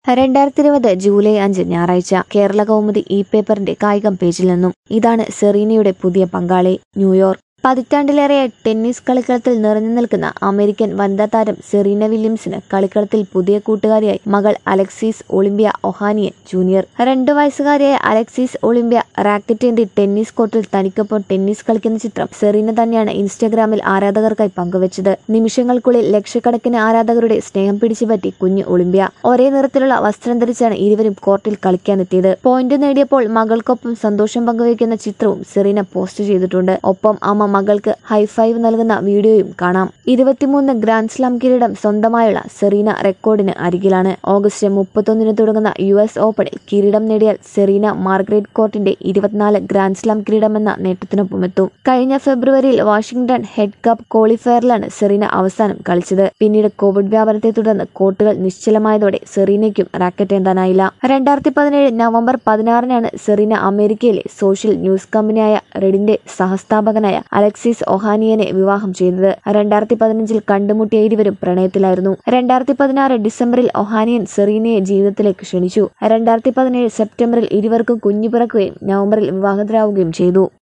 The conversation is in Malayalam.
രണ്ടായിരത്തി ഇരുപത് ജൂലൈ അഞ്ച് ഞായറാഴ്ച കേരള കൗമുദി ഇ പേപ്പറിന്റെ കായികം പേജിൽ നിന്നും ഇതാണ് സെറീനയുടെ പുതിയ പങ്കാളി ന്യൂയോർക്ക് പതിറ്റാണ്ടിലേറെയായി ടെന്നീസ് കളിക്കളത്തിൽ നിറഞ്ഞു നിൽക്കുന്ന അമേരിക്കൻ വനിതാ താരം സെറീന വില്യംസിന് കളിക്കളത്തിൽ പുതിയ കൂട്ടുകാരിയായി മകൾ അലക്സീസ് ഒളിമ്പ്യ ഒഹാനിയൻ ജൂനിയർ രണ്ടു വയസ്സുകാരിയായ അലക്സീസ് ഒളിമ്പ്യ റാക്കറ്റേന്തി ടെന്നീസ് കോർട്ടിൽ തനിക്കൊപ്പം ടെന്നീസ് കളിക്കുന്ന ചിത്രം സെറീന തന്നെയാണ് ഇൻസ്റ്റഗ്രാമിൽ ആരാധകർക്കായി പങ്കുവച്ചത് നിമിഷങ്ങൾക്കുള്ളിൽ ലക്ഷക്കണക്കിന് ആരാധകരുടെ സ്നേഹം പിടിച്ചുപറ്റി കുഞ്ഞു ഒളിമ്പ്യ ഒരേ നിറത്തിലുള്ള വസ്ത്രം ധരിച്ചാണ് ഇരുവരും കോർട്ടിൽ കളിക്കാനെത്തിയത് പോയിന്റ് നേടിയപ്പോൾ മകൾക്കൊപ്പം സന്തോഷം പങ്കുവയ്ക്കുന്ന ചിത്രവും സെറീന പോസ്റ്റ് ചെയ്തിട്ടുണ്ട് ഒപ്പം അമ്മ മകൾക്ക് ഹൈഫൈവ് നൽകുന്ന വീഡിയോയും കാണാം ഇരുപത്തിമൂന്ന് ഗ്രാൻഡ് സ്ലാം കിരീടം സ്വന്തമായുള്ള സെറീന റെക്കോർഡിന് അരികിലാണ് ഓഗസ്റ്റ് മുപ്പത്തൊന്നിന് തുടങ്ങുന്ന യു എസ് ഓപ്പണിൽ കിരീടം നേടിയാൽ സെറീന മാർഗ്രറ്റ് കോർട്ടിന്റെ ഇരുപത്തിനാല് ഗ്രാൻഡ് സ്ലാം കിരീടമെന്ന നേട്ടത്തിനൊപ്പമെത്തും കഴിഞ്ഞ ഫെബ്രുവരിയിൽ വാഷിംഗ്ടൺ ഹെഡ് കപ്പ് ക്വാളിഫയറിലാണ് സെറീന അവസാനം കളിച്ചത് പിന്നീട് കോവിഡ് വ്യാപനത്തെ തുടർന്ന് കോർട്ടുകൾ നിശ്ചലമായതോടെ സെറീനയ്ക്കും റാക്കറ്റ് എന്താനായില്ല രണ്ടായിരത്തി പതിനേഴ് നവംബർ പതിനാറിനാണ് സെറീന അമേരിക്കയിലെ സോഷ്യൽ ന്യൂസ് കമ്പനിയായ റെഡിന്റെ സഹസ്ഥാപകനായ അലക്സിസ് ഒഹാനിയനെ വിവാഹം ചെയ്തത് രണ്ടായിരത്തി പതിനഞ്ചിൽ കണ്ടുമുട്ടിയ ഇരുവരും പ്രണയത്തിലായിരുന്നു രണ്ടായിരത്തി പതിനാറ് ഡിസംബറിൽ ഒഹാനിയൻ സെറീനയെ ജീവിതത്തിലേക്ക് ക്ഷണിച്ചു രണ്ടായിരത്തി പതിനേഴ് സെപ്റ്റംബറിൽ ഇരുവർക്കും കുഞ്ഞു പിറക്കുകയും നവംബറിൽ വിവാഹിതരാവുകയും ചെയ്തു